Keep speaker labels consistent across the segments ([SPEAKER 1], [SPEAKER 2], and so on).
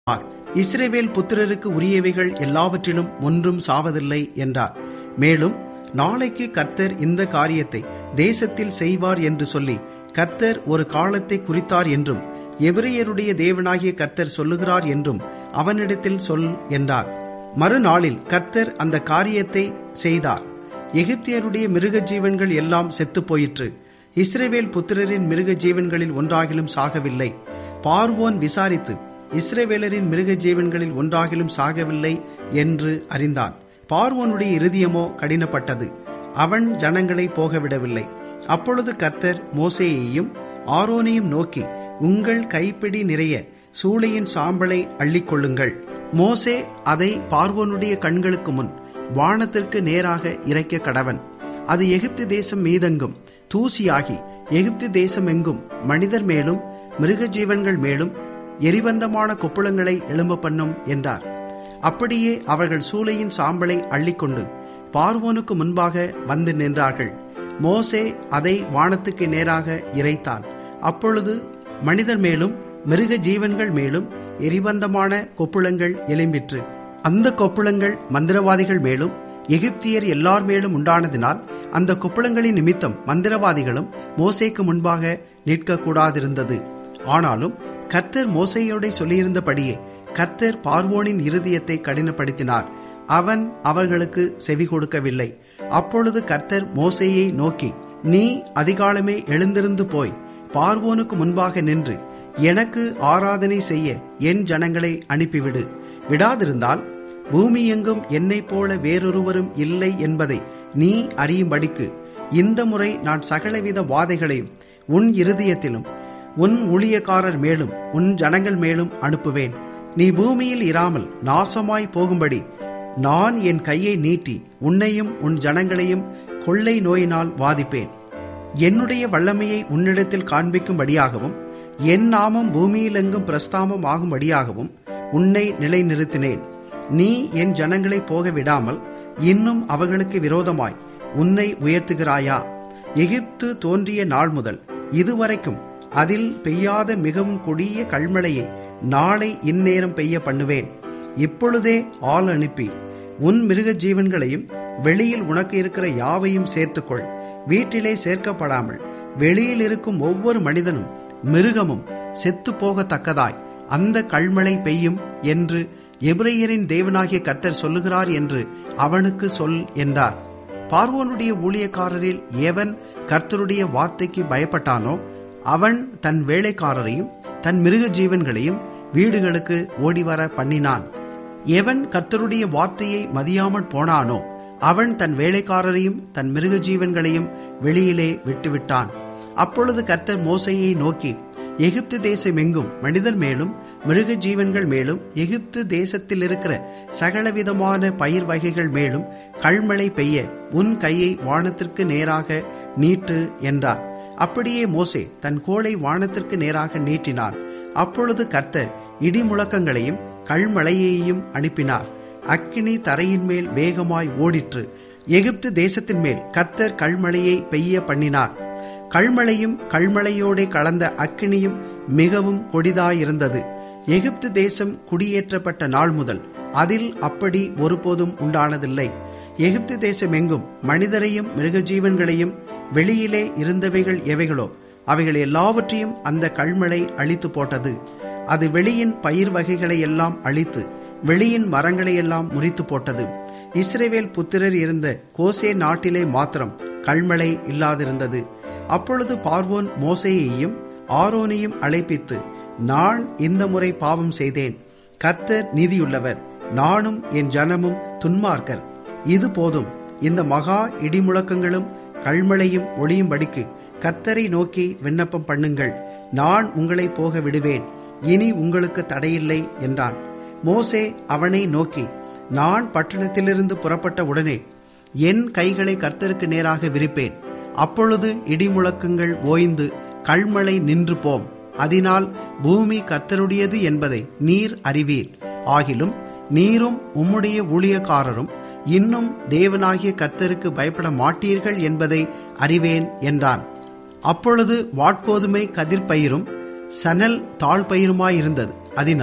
[SPEAKER 1] R இஸ்ரவேல் புத்திரருக்கு உரியவைகள் எல்லாவற்றிலும் ஒன்றும் சாவதில்லை என்றார் மேலும் நாளைக்கு கர்த்தர் இந்த காரியத்தை தேசத்தில் செய்வார் என்று சொல்லி கர்த்தர் ஒரு காலத்தை குறித்தார் என்றும் எபிரேயருடைய தேவனாகிய கர்த்தர் சொல்லுகிறார் என்றும் அவனிடத்தில் சொல் என்றார் மறுநாளில் கர்த்தர் அந்த காரியத்தை செய்தார் எகிப்தியருடைய மிருக ஜீவன்கள் எல்லாம் செத்துப் போயிற்று இஸ்ரேவேல் புத்திரரின் மிருக ஜீவன்களில் ஒன்றாகிலும் சாகவில்லை பார்வோன் விசாரித்து இஸ்ரேவேலரின் மிருக ஜீவன்களில் ஒன்றாகிலும் சாகவில்லை என்று அறிந்தான் பார்வோனுடைய இருதயமோ கடினப்பட்டது அவன் ஜனங்களை போகவிடவில்லை அப்பொழுது கர்த்தர் மோசேயையும் ஆரோனையும் நோக்கி உங்கள் கைப்பிடி நிறைய சூளையின் சாம்பலை அள்ளிக்கொள்ளுங்கள் மோசே அதை பார்வோனுடைய கண்களுக்கு முன் வானத்திற்கு நேராக இறைக்க கடவன் அது எகிப்து தேசம் மீதெங்கும் தூசியாகி எகிப்து தேசம் எங்கும் மனிதர் மேலும் மிருக ஜீவன்கள் மேலும் எரிபந்தமான கொப்புளங்களை எழும்ப பண்ணும் என்றார் அப்படியே அவர்கள் சூளையின் சாம்பலை அள்ளிக்கொண்டு பார்வோனுக்கு முன்பாக வந்து நின்றார்கள் மோசே அதை வானத்துக்கு நேராக இறைத்தான் அப்பொழுது மனிதர் மேலும் மிருக ஜீவன்கள் மேலும் எரிபந்தமான கொப்புளங்கள் எழும்பிற்று அந்த கொப்புளங்கள் மந்திரவாதிகள் மேலும் எகிப்தியர் எல்லார் மேலும் உண்டானதினால் அந்த கொப்புளங்களின் நிமித்தம் மந்திரவாதிகளும் மோசேக்கு முன்பாக நிற்கக்கூடாதிருந்தது ஆனாலும் கர்த்தர் மோசையோட சொல்லியிருந்தபடியே கர்த்தர் பார்வோனின் இருதயத்தை கடினப்படுத்தினார் அவன் அவர்களுக்கு செவி கொடுக்கவில்லை அப்பொழுது கர்த்தர் மோசையை நோக்கி நீ அதிகாலமே எழுந்திருந்து போய் பார்வோனுக்கு முன்பாக நின்று எனக்கு ஆராதனை செய்ய என் ஜனங்களை அனுப்பிவிடு விடாதிருந்தால் பூமி எங்கும் என்னைப் போல வேறொருவரும் இல்லை என்பதை நீ அறியும்படிக்கு இந்த முறை நான் சகலவித வாதைகளையும் உன் இருதயத்திலும் உன் ஊழியக்காரர் மேலும் உன் ஜனங்கள் மேலும் அனுப்புவேன் நீ பூமியில் இராமல் நாசமாய் போகும்படி நான் என் கையை நீட்டி உன்னையும் உன் ஜனங்களையும் கொள்ளை நோயினால் வாதிப்பேன் என்னுடைய வல்லமையை உன்னிடத்தில் காண்பிக்கும்படியாகவும் என் நாமம் பூமியிலெங்கும் பிரஸ்தாமம் ஆகும்படியாகவும் உன்னை நிலைநிறுத்தினேன் நீ என் ஜனங்களை போக விடாமல் இன்னும் அவர்களுக்கு விரோதமாய் உன்னை உயர்த்துகிறாயா எகிப்து தோன்றிய நாள் முதல் இதுவரைக்கும் அதில் பெய்யாத மிகவும் கொடிய கல்மழையை நாளை இந்நேரம் பெய்ய பண்ணுவேன் இப்பொழுதே ஆள் அனுப்பி உன் மிருக ஜீவன்களையும் வெளியில் உனக்கு இருக்கிற யாவையும் சேர்த்துக்கொள் வீட்டிலே சேர்க்கப்படாமல் வெளியில் இருக்கும் ஒவ்வொரு மனிதனும் மிருகமும் செத்து போகத்தக்கதாய் அந்த கல்மழை பெய்யும் என்று எபிரேயரின் தேவனாகிய கர்த்தர் சொல்லுகிறார் என்று அவனுக்கு சொல் என்றார் பார்வோனுடைய ஊழியக்காரரில் எவன் கர்த்தருடைய வார்த்தைக்கு பயப்பட்டானோ அவன் தன் வேலைக்காரரையும் தன் மிருக ஜீவன்களையும் வீடுகளுக்கு ஓடிவர பண்ணினான் எவன் கர்த்தருடைய வார்த்தையை மதியாமற் போனானோ அவன் தன் வேலைக்காரரையும் தன் மிருக ஜீவன்களையும் வெளியிலே விட்டுவிட்டான் அப்பொழுது கர்த்தர் மோசையை நோக்கி எகிப்து தேசம் எங்கும் மனிதர் மேலும் மிருக ஜீவன்கள் மேலும் எகிப்து தேசத்தில் இருக்கிற சகலவிதமான பயிர் வகைகள் மேலும் கல்மழை பெய்ய உன் கையை வானத்திற்கு நேராக நீட்டு என்றார் அப்படியே மோசே தன் கோளை வானத்திற்கு நேராக நீட்டினான் அப்பொழுது கர்த்தர் இடி முழக்கங்களையும் கல்மழையையும் அனுப்பினார் அக்கினி தரையின் மேல் வேகமாய் ஓடிற்று எகிப்து தேசத்தின் மேல் கர்த்தர் கல்மழையை பெய்ய பண்ணினார் கல்மழையும் கல்மழையோடே கலந்த அக்கினியும் மிகவும் கொடிதாயிருந்தது எகிப்து தேசம் குடியேற்றப்பட்ட நாள் முதல் அதில் அப்படி ஒருபோதும் உண்டானதில்லை எகிப்து தேசம் எங்கும் மனிதரையும் மிருகஜீவன்களையும் வெளியிலே இருந்தவைகள் எவைகளோ அவைகள் எல்லாவற்றையும் அந்த கல்மழை அழித்து போட்டது அது வெளியின் பயிர் வகைகளை எல்லாம் அழித்து வெளியின் மரங்களை எல்லாம் முறித்து போட்டது இஸ்ரேவேல் புத்திரர் இருந்த கோசே நாட்டிலே மாத்திரம் கல்மழை இல்லாதிருந்தது அப்பொழுது பார்வோன் மோசையையும் ஆரோனையும் அழைப்பித்து நான் இந்த முறை பாவம் செய்தேன் கர்த்தர் நீதியுள்ளவர் நானும் என் ஜனமும் துன்மார்க்கர் இது போதும் இந்த மகா இடிமுழக்கங்களும் கல்மழையும் ஒளியும்படிக்கு கர்த்தரை நோக்கி விண்ணப்பம் பண்ணுங்கள் நான் உங்களை போக விடுவேன் இனி உங்களுக்கு தடையில்லை என்றான் மோசே அவனை நோக்கி நான் பட்டணத்திலிருந்து புறப்பட்ட உடனே என் கைகளை கர்த்தருக்கு நேராக விரிப்பேன் அப்பொழுது இடிமுழக்கங்கள் ஓய்ந்து கல்மழை நின்று போம் அதனால் பூமி கர்த்தருடையது என்பதை நீர் அறிவீர் ஆகிலும் நீரும் உம்முடைய ஊழியக்காரரும் இன்னும் தேவனாகிய கர்த்தருக்கு பயப்பட மாட்டீர்கள் என்பதை அறிவேன் என்றான் அப்பொழுது வாட்கோதுமை கதிர்பயிரும் சணல் தாழ்பயிருமாயிருந்தது அதனால்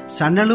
[SPEAKER 1] சணலும்